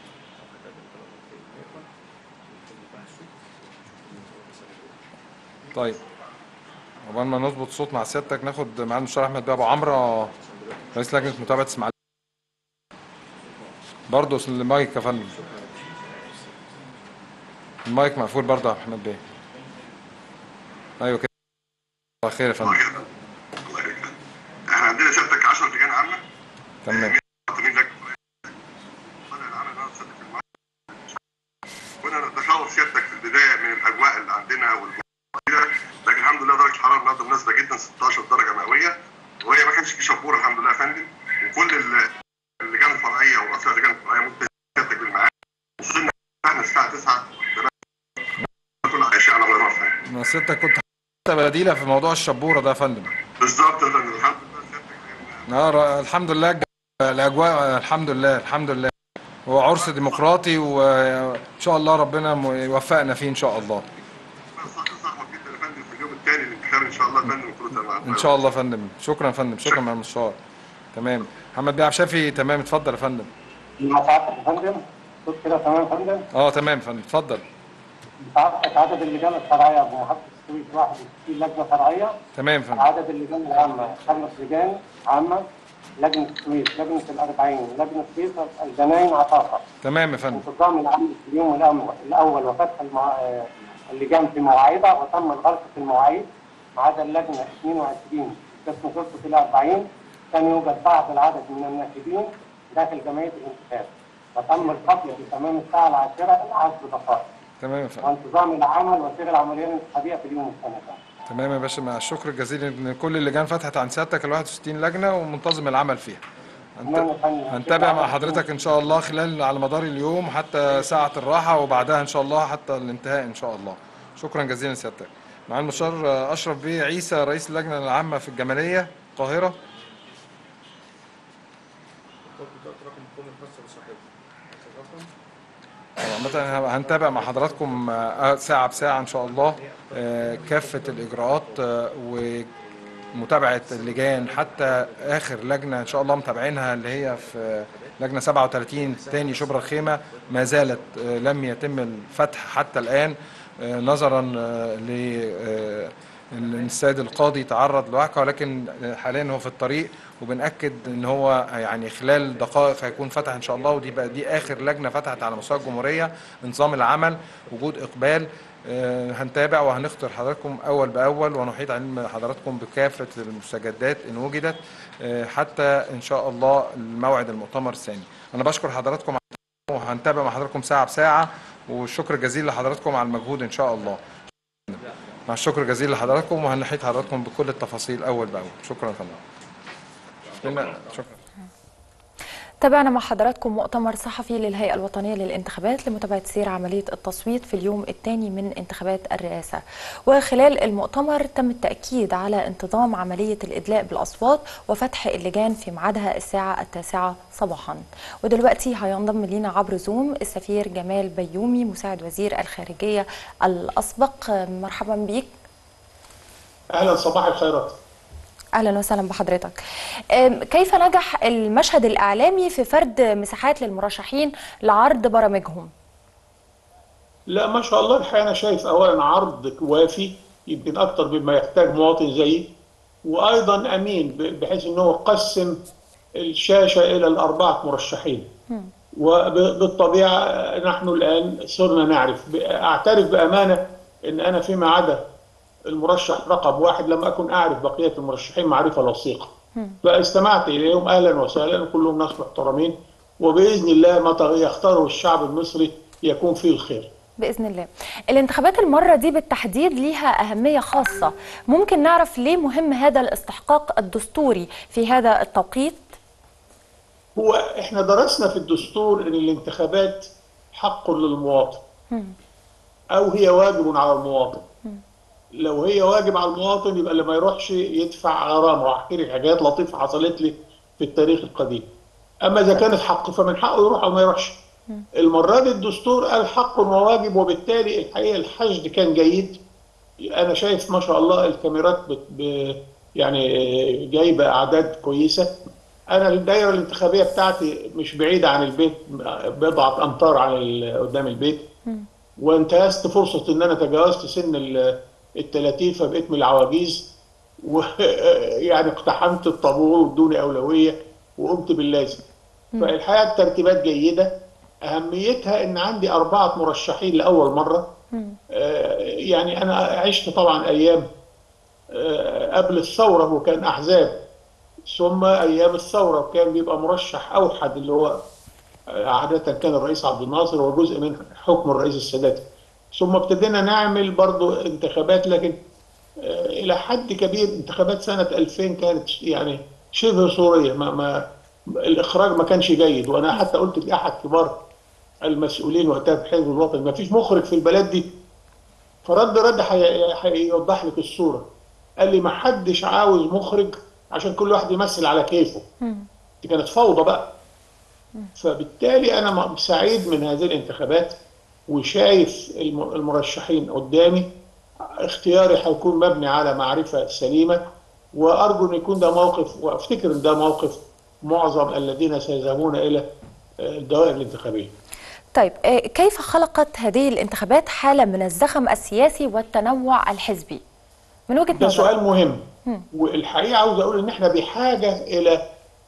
طيب عقبال ما نظبط الصوت مع سيادتك ناخد معالي المستشار احمد بيه ابو عمرو رئيس لجنه متابعه اسماعيليه برضه المايك يا فندم المايك مقفول برضه يا محمد بيه ايوه كده الله خير يا فندم احنا عندنا سيادتك 10 لجان عامه تمام مواطنين لك بدأ العمل بقى بصدق في المعرض. كنا نتخوف سيادتك في البدايه من الاجواء اللي عندنا والجو لكن الحمد لله درجه الحراره النهارده مناسبه جدا 16 درجه مئويه وهي ما كانش في شبوره الحمد لله يا فندم وكل ال- اللجان الفرعيه ورؤساء اللجان الفرعيه ممكن سيادتك بالميعاد وصلنا احنا الساعه 9 تمام كل اشياء على مدار الفن ما سيادتك كنت حتى بديله في موضوع الشبوره ده يا فندم بالظبط يا فندم الحمد لله سيادتك اه ر- الحمد لله الج- الاجواء آه، الحمد لله الحمد لله هو عرس ديمقراطي وان شاء الله ربنا م- يوفقنا فيه ان شاء الله صاحب جدا يا فندم في اليوم الثاني لانتخاب ان شاء الله يا فندم كله تمام ان شاء الله يا فندم شكرا يا فندم شكرا يا مستشار تمام محمد بيه عبد الشافي تمام اتفضل يا فندم مع سعادتك يا فندم صوت كده تمام يا فندم اه تمام يا فندم اتفضل سعادتك عدد اللجان الفرعيه بمحافظه السويس 61 لجنه فرعيه تمام يا فندم عدد اللجان العامه خمس لجان عامه لجنه السويس لجنه الأربعين لجنه فيصل الجناين عطافه تمام يا فندم انتظام العمل في اليوم الأم- الاول وفتح المع... آه، اللجان في مواعيدها وتم الغلق في المواعيد ما عدا اللجنه 22 قسم شرطه الأربعين كان يوجد بعض العدد من الناخبين داخل جمعيه الانتخاب وتم القتل في تمام الساعه العاشره العشر دقائق تمام يا فندم وانتظام العمل وسير العمليه الانتخابيه في اليوم الثاني تمام يا باشا مع الشكر الجزيل ان كل اللجان فتحت عن سيادتك ال 61 لجنه ومنتظم العمل فيها هنت- تمام يا فندم. هنتابع مع حضرتك ان شاء الله خلال على مدار اليوم حتى ساعه الراحه وبعدها ان شاء الله حتى الانتهاء ان شاء الله شكرا جزيلا سيادتك مع المستشار اشرف بيه عيسى رئيس اللجنه العامه في الجماليه القاهره عامة هنتابع مع حضراتكم آه، ساعة بساعة إن شاء الله آه، كافة الإجراءات آه، ومتابعة اللجان حتى آخر لجنة إن شاء الله متابعينها اللي هي في لجنة 37 تاني شبرا الخيمة ما زالت آه، لم يتم الفتح حتى الآن آه، نظرا آه، ل آه، ان السيد القاضي تعرض لوعكة ولكن حاليا هو في الطريق وبنأكد ان هو يعني خلال دقائق هيكون فتح ان شاء الله ودي بقى دي اخر لجنة فتحت على مستوى الجمهورية نظام العمل وجود اقبال آه، هنتابع وهنختار حضراتكم اول باول ونحيط علم حضراتكم بكافة المستجدات ان وجدت آه، حتى ان شاء الله الموعد المؤتمر الثاني انا بشكر حضراتكم وهنتابع مع حضراتكم ساعة بساعة والشكر جزيل لحضراتكم على المجهود ان شاء الله مع الشكر جزيل لحضراتكم وهنحيط حضراتكم بكل التفاصيل اول باول شكرا يا فندم شكرا تابعنا مع حضراتكم مؤتمر صحفي للهيئة الوطنية للانتخابات لمتابعة سير عملية التصويت في اليوم الثاني من انتخابات الرئاسة وخلال المؤتمر تم التأكيد على انتظام عملية الإدلاء بالأصوات وفتح اللجان في ميعادها الساعة التاسعة صباحا ودلوقتي هينضم لينا عبر زوم السفير جمال بيومي مساعد وزير الخارجية الأسبق مرحبا بيك اهلا صباح الخيرات اهلا وسهلا بحضرتك أم، كيف نجح المشهد الاعلامي في فرد مساحات للمرشحين لعرض برامجهم لا ما شاء الله الحقيقه انا شايف اولا عرض وافي يمكن اكتر مما يحتاج مواطن زيي وايضا امين ب- بحيث ان هو قسم الشاشه الى الاربعه مرشحين وبالطبيعه نحن الان صرنا نعرف ب- اعترف بامانه ان انا فيما عدا المرشح رقم واحد لم اكن اعرف بقيه المرشحين معرفه لصيقه فاستمعت اليهم اهلا وسهلا كلهم ناس محترمين وباذن الله ما ت- يختاره الشعب المصري يكون فيه الخير باذن الله الانتخابات المره دي بالتحديد ليها اهميه خاصه ممكن نعرف ليه مهم هذا الاستحقاق الدستوري في هذا التوقيت هو احنا درسنا في الدستور ان الانتخابات حق للمواطن او هي واجب على المواطن لو هي واجب على المواطن يبقى اللي ما يروحش يدفع غرامه واحكي لك حاجات لطيفه حصلت لي في التاريخ القديم اما اذا كانت حق فمن حقه يروح او ما يروحش المره دي الدستور قال حق وواجب وبالتالي الحقيقه الحشد كان جيد انا شايف ما شاء الله الكاميرات بت ب يعني جايبه اعداد كويسه انا الدائره الانتخابيه بتاعتي مش بعيده عن البيت بضعه امتار عن ال- قدام البيت وانتهزت فرصه ان انا تجاوزت سن ال 30 فبقيت من العواجيز ويعني اقتحمت الطابور وادوني اولويه وقمت باللازم فالحقيقه الترتيبات جيده اهميتها ان عندي اربعه مرشحين لاول مره آه، يعني انا عشت طبعا ايام آه، قبل الثوره وكان احزاب ثم ايام الثوره وكان بيبقى مرشح اوحد اللي هو آه، عاده كان الرئيس عبد الناصر وجزء من حكم الرئيس السادات ثم ابتدينا نعمل برضو انتخابات لكن آه، الى حد كبير انتخابات سنه 2000 كانت يعني شبه صوريه ما ما الاخراج ما كانش جيد وانا حتى قلت لاحد كبار المسؤولين وقتها في حزب الوطني ما فيش مخرج في البلد دي فرد رد حي- هيوضح لك الصوره قال لي ما حدش عاوز مخرج عشان كل واحد يمثل على كيفه دي كانت فوضى بقى فبالتالي انا م- سعيد من هذه الانتخابات وشايف الم- المرشحين قدامي اختياري هيكون مبني على معرفة سليمة وأرجو أن يكون ده موقف وأفتكر أن ده موقف معظم الذين سيذهبون إلى آه، الدوائر الانتخابية طيب آه، كيف خلقت هذه الانتخابات حالة من الزخم السياسي والتنوع الحزبي من وجهة ده نظرك سؤال مهم مم. والحقيقة عاوز أقول إن إحنا بحاجة إلى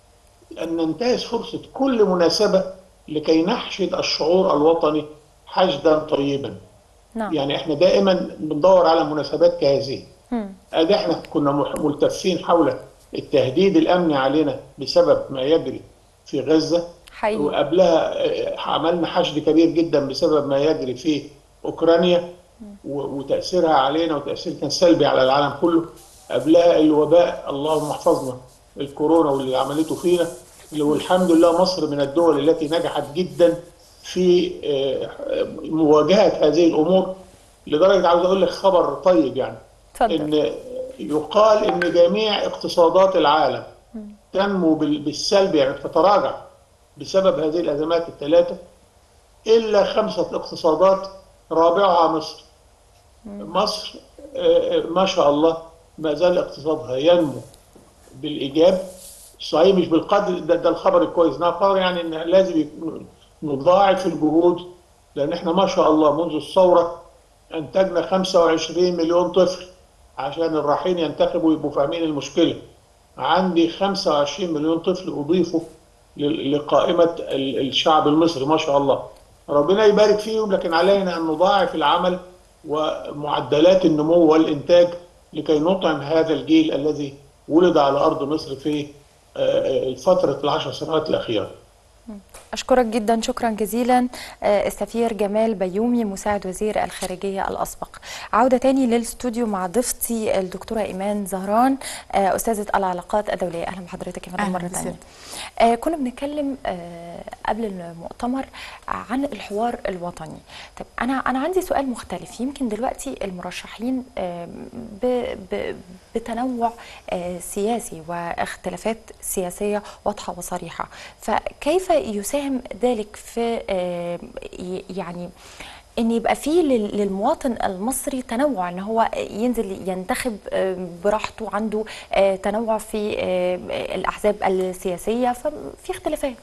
أن ننتهز فرصة كل مناسبة لكي نحشد الشعور الوطني حشدا طيبا نعم يعني إحنا دائما بندور على مناسبات كهذه مم. ادي احنا كنا مح- ملتفين حول التهديد الامني علينا بسبب ما يجري في غزه حقيقي وقبلها آه، عملنا حشد كبير جدا بسبب ما يجري في اوكرانيا و- وتاثيرها علينا وتاثير كان سلبي على العالم كله قبلها الوباء اللهم احفظنا الكورونا واللي عملته فينا اللي والحمد لله مصر من الدول التي نجحت جدا في آه، مواجهه هذه الامور لدرجه عاوز اقول لك خبر طيب يعني اتفضل ان يقال ان جميع اقتصادات العالم تنمو بال- بالسلب يعني تتراجع بسبب هذه الازمات الثلاثه الا خمسه اقتصادات رابعها مصر مصر آه، آه، ما شاء الله ما زال اقتصادها ينمو بالايجاب صحيح مش بالقدر ده, ده الخبر الكويس ده خبر يعني ان لازم يكون- نضاعف الجهود لان احنا ما شاء الله منذ الثوره انتجنا 25 مليون طفل عشان الرايحين ينتخبوا ويبقوا فاهمين المشكله عندي 25 مليون طفل اضيفوا ل- لقائمه ال- الشعب المصري ما شاء الله ربنا يبارك فيهم لكن علينا ان نضاعف العمل ومعدلات النمو والانتاج لكي نطعم هذا الجيل الذي ولد على ارض مصر في آه، آه، فتره العشر سنوات الاخيره أشكرك جدا شكرا جزيلا آه، السفير جمال بيومي مساعد وزير الخارجية الأسبق عودة تاني للاستوديو مع ضيفتي الدكتورة إيمان زهران آه، أستاذة العلاقات الدولية أهلا بحضرتك يا فندم أهلاً مرة بسيادتك. تانية آه، كنا بنتكلم آه، قبل المؤتمر عن الحوار الوطني طب أنا أنا عندي سؤال مختلف يمكن دلوقتي المرشحين آه، ب- ب- بتنوع آه، سياسي واختلافات سياسية واضحة وصريحة فكيف يساهم ذلك في آه، ي- يعني ان يبقى فيه لل- للمواطن المصري تنوع ان هو ينزل ينتخب آه، براحته عنده آه، تنوع في آه، الاحزاب السياسيه ففي اختلافات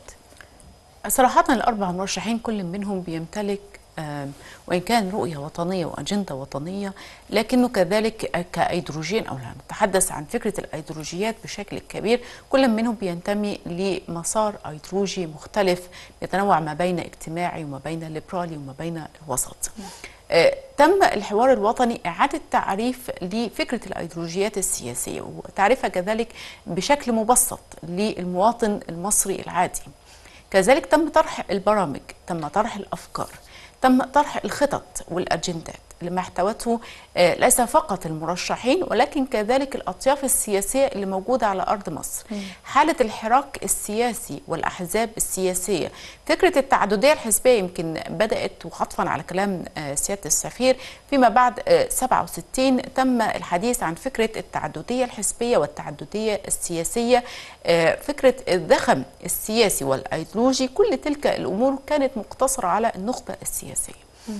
صراحة الأربع مرشحين كل منهم بيمتلك آم، وإن كان رؤية وطنية وأجندة وطنية لكنه كذلك كأيديولوجيين أو لا نتحدث عن فكرة الأيديولوجيات بشكل كبير كل منهم بينتمي لمسار أيديولوجي مختلف يتنوع ما بين اجتماعي وما بين ليبرالي وما بين الوسط آه، تم الحوار الوطني إعادة تعريف لفكرة الأيديولوجيات السياسية وتعريفها كذلك بشكل مبسط للمواطن المصري العادي كذلك تم طرح البرامج تم طرح الافكار تم طرح الخطط والاجندات لما احتوته آه، ليس فقط المرشحين ولكن كذلك الاطياف السياسيه اللي موجوده على ارض مصر حاله الحراك السياسي والاحزاب السياسيه فكره التعدديه الحزبيه يمكن بدات وخطفا على كلام آه، سياده السفير فيما بعد آه، 67 تم الحديث عن فكره التعدديه الحزبيه والتعدديه السياسيه آه، فكره الزخم السياسي والايديولوجي كل تلك الامور كانت مقتصره على النخبه السياسيه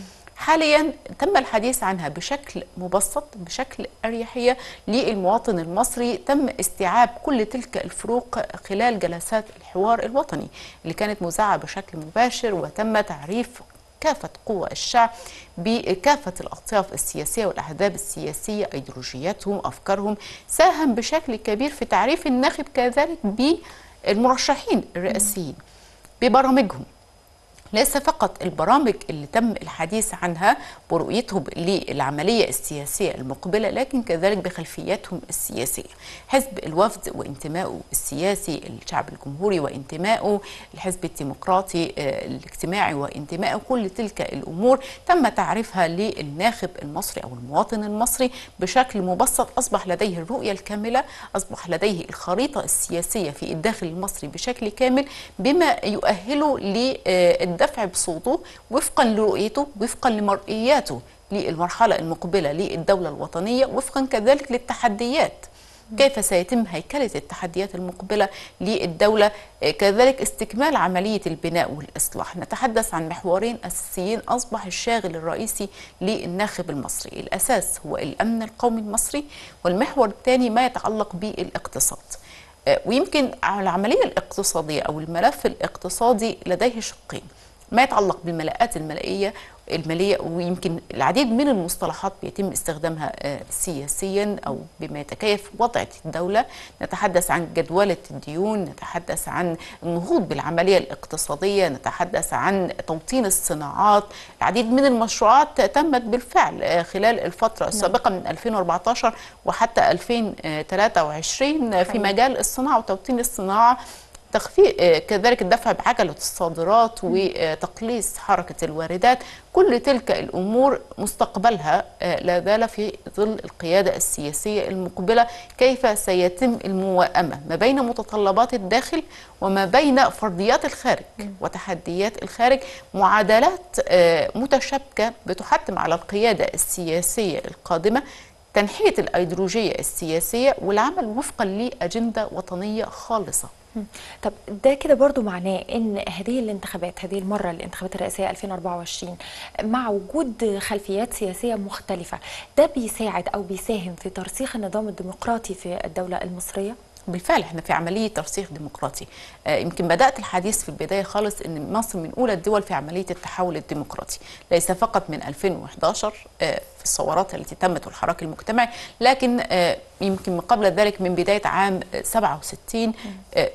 حاليا تم الحديث عنها بشكل مبسط بشكل أريحية للمواطن المصري تم استيعاب كل تلك الفروق خلال جلسات الحوار الوطني اللي كانت مذاعة بشكل مباشر وتم تعريف كافة قوى الشعب بكافة الأطياف السياسية والأحزاب السياسية أيديولوجياتهم أفكارهم ساهم بشكل كبير في تعريف الناخب كذلك بالمرشحين الرئاسيين ببرامجهم ليس فقط البرامج اللي تم الحديث عنها ورؤيتهم للعملية السياسية المقبلة لكن كذلك بخلفياتهم السياسية حزب الوفد وانتمائه السياسي الشعب الجمهوري وانتمائه الحزب الديمقراطي آه، الاجتماعي وانتمائه كل تلك الأمور تم تعريفها للناخب المصري أو المواطن المصري بشكل مبسط أصبح لديه الرؤية الكاملة أصبح لديه الخريطة السياسية في الداخل المصري بشكل كامل بما يؤهله للدفع بصوته وفقا لرؤيته وفقا لمرئياته للمرحلة المقبلة للدولة الوطنية وفقا كذلك للتحديات كيف سيتم هيكلة التحديات المقبلة للدولة آه، كذلك استكمال عملية البناء والإصلاح نتحدث عن محورين أساسيين أصبح الشاغل الرئيسي للناخب المصري الأساس هو الأمن القومي المصري والمحور الثاني ما يتعلق بالاقتصاد آه، ويمكن على العملية الاقتصادية أو الملف الاقتصادي لديه شقين ما يتعلق بالملاءات المالية المالية ويمكن العديد من المصطلحات بيتم استخدامها آه، سياسيا أو بما يتكيف وضع الدولة نتحدث عن جدولة الديون نتحدث عن النهوض بالعملية الاقتصادية نتحدث عن توطين الصناعات العديد من المشروعات تمت بالفعل آه، خلال الفترة السابقة من 2014 وحتى 2023 في حقيقي. مجال الصناعة وتوطين الصناعة تخفيف آه، كذلك الدفع بعجلة الصادرات وتقليص حركة الواردات كل تلك الأمور مستقبلها آه، لا زال في ظل القيادة السياسية المقبلة كيف سيتم الموائمة ما بين متطلبات الداخل وما بين فرضيات الخارج وتحديات الخارج معادلات آه، متشابكة بتحتم على القيادة السياسية القادمة تنحية الأيديولوجية السياسية والعمل وفقا لأجندة وطنية خالصة مم. طب ده كده برضو معناه ان هذه الانتخابات هذه المره الانتخابات الرئاسيه 2024 مع وجود خلفيات سياسيه مختلفه ده بيساعد او بيساهم في ترسيخ النظام الديمقراطي في الدوله المصريه بالفعل احنا في عمليه ترسيخ ديمقراطي آه، يمكن بدات الحديث في البدايه خالص ان مصر من اولى الدول في عمليه التحول الديمقراطي ليس فقط من 2011 آه، في الثورات التي تمت والحراك المجتمعي لكن آه، يمكن من قبل ذلك من بدايه عام آه، 67 آه،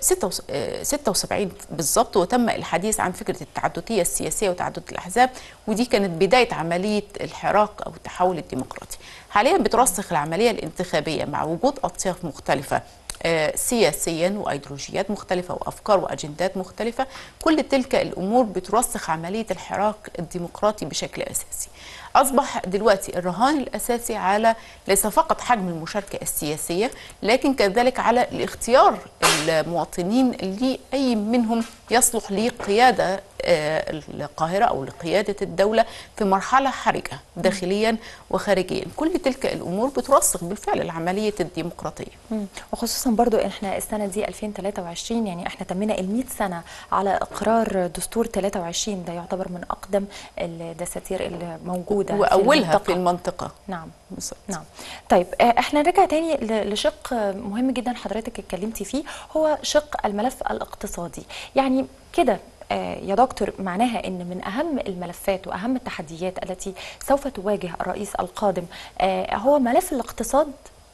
76 بالضبط وتم الحديث عن فكره التعدديه السياسيه وتعدد الاحزاب ودي كانت بدايه عمليه الحراك او التحول الديمقراطي حاليا بترسخ العمليه الانتخابيه مع وجود اطياف مختلفه آه، سياسيا وايديولوجيات مختلفه وافكار واجندات مختلفه كل تلك الامور بترسخ عمليه الحراك الديمقراطي بشكل اساسي اصبح دلوقتي الرهان الاساسي على ليس فقط حجم المشاركه السياسيه لكن كذلك على الاختيار المواطنين اللي اي منهم يصلح لقياده آه، القاهره او لقياده الدوله في مرحله حرجه داخليا وخارجيا كل تلك الامور بترسخ بالفعل العمليه الديمقراطيه مم. وخصوصا برضو احنا السنه دي 2023 يعني احنا تمينا ال 100 سنه على اقرار دستور 23 ده يعتبر من اقدم الدساتير اللي موجوده واولها في في المنطقه المنطقه نعم بالظبط. نعم طيب آه، احنا نرجع تاني ل- لشق آه، مهم جدا حضرتك اتكلمتي فيه هو شق الملف الاقتصادي يعني كده آه، يا دكتور معناها ان من اهم الملفات واهم التحديات التي سوف تواجه الرئيس القادم آه، هو ملف الاقتصاد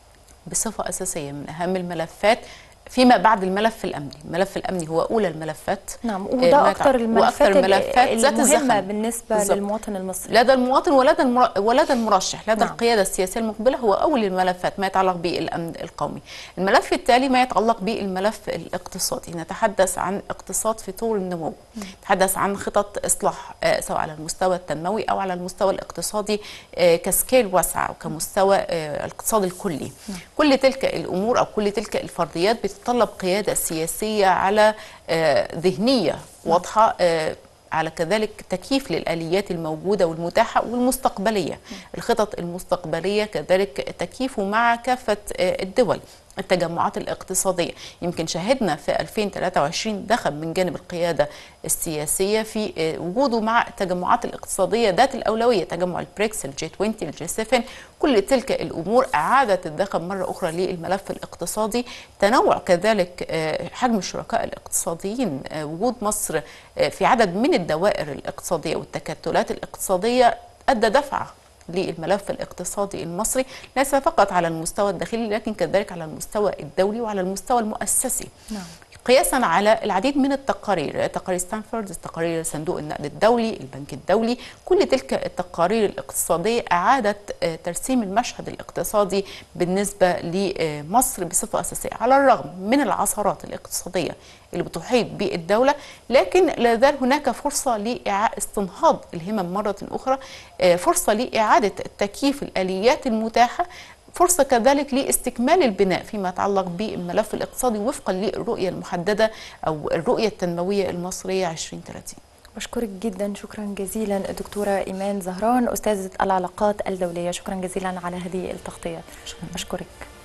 بصفة أساسية من أهم الملفات فيما بعد الملف الأمني الملف الأمني هو أولى الملفات نعم آه، وده ما اكتر يتع- الملفات, وأكثر الملفات ذات المهمه الزخم. بالنسبه بالظبط. للمواطن المصري لدى المواطن ولدى المر... ولدى المرشح لدى نعم. نعم. القيادة السياسية المقبلة هو أول الملفات ما يتعلق بالأمن القومي الملف التالي ما يتعلق بالملف الاقتصادي نتحدث عن اقتصاد في طور النمو نتحدث عن خطط إصلاح آه، سواء على المستوى التنموي أو على المستوى الاقتصادي آه، كسكيل واسعة أو كمستوى آه، الاقتصاد الكلي كل تلك الأمور أو كل تلك الفرضيات بتتطلب قيادة سياسية على آه، ذهنية واضحة آه، على كذلك تكييف للآليات الموجودة والمتاحة والمستقبلية الخطط المستقبلية كذلك تكييفه مع كافة آه، الدول التجمعات الاقتصادية يمكن شاهدنا في 2023 دخل من جانب القيادة السياسية في آه، وجوده مع التجمعات الاقتصادية ذات الأولوية تجمع البريكس الجي 20 الجي 7 كل تلك الأمور أعادت الدخل مرة أخرى للملف الاقتصادي تنوع كذلك آه، حجم الشركاء الاقتصاديين آه، وجود مصر آه، في عدد من الدوائر الاقتصادية والتكتلات الاقتصادية أدى دفعة للملف الاقتصادي المصري ليس فقط على المستوى الداخلي لكن كذلك على المستوى الدولي وعلى المستوى المؤسسي نعم قياسا على العديد من التقارير تقارير ستانفورد تقارير صندوق النقد الدولي البنك الدولي كل تلك التقارير الاقتصادية أعادت آه، ترسيم المشهد الاقتصادي بالنسبة لمصر بصفة أساسية على الرغم من العثرات الاقتصادية اللي بتحيط بالدولة لكن لا زال هناك فرصة لاستنهاض الهمم مرة أخرى آه، فرصة لإعادة تكييف الآليات المتاحة فرصة كذلك لاستكمال البناء فيما يتعلق بالملف الاقتصادي وفقا للرؤية المحددة أو الرؤية التنموية المصرية 2030 بشكرك جدا شكرا جزيلا الدكتورة إيمان زهران أستاذة العلاقات الدولية شكرا جزيلا على هذه التغطية بشكرك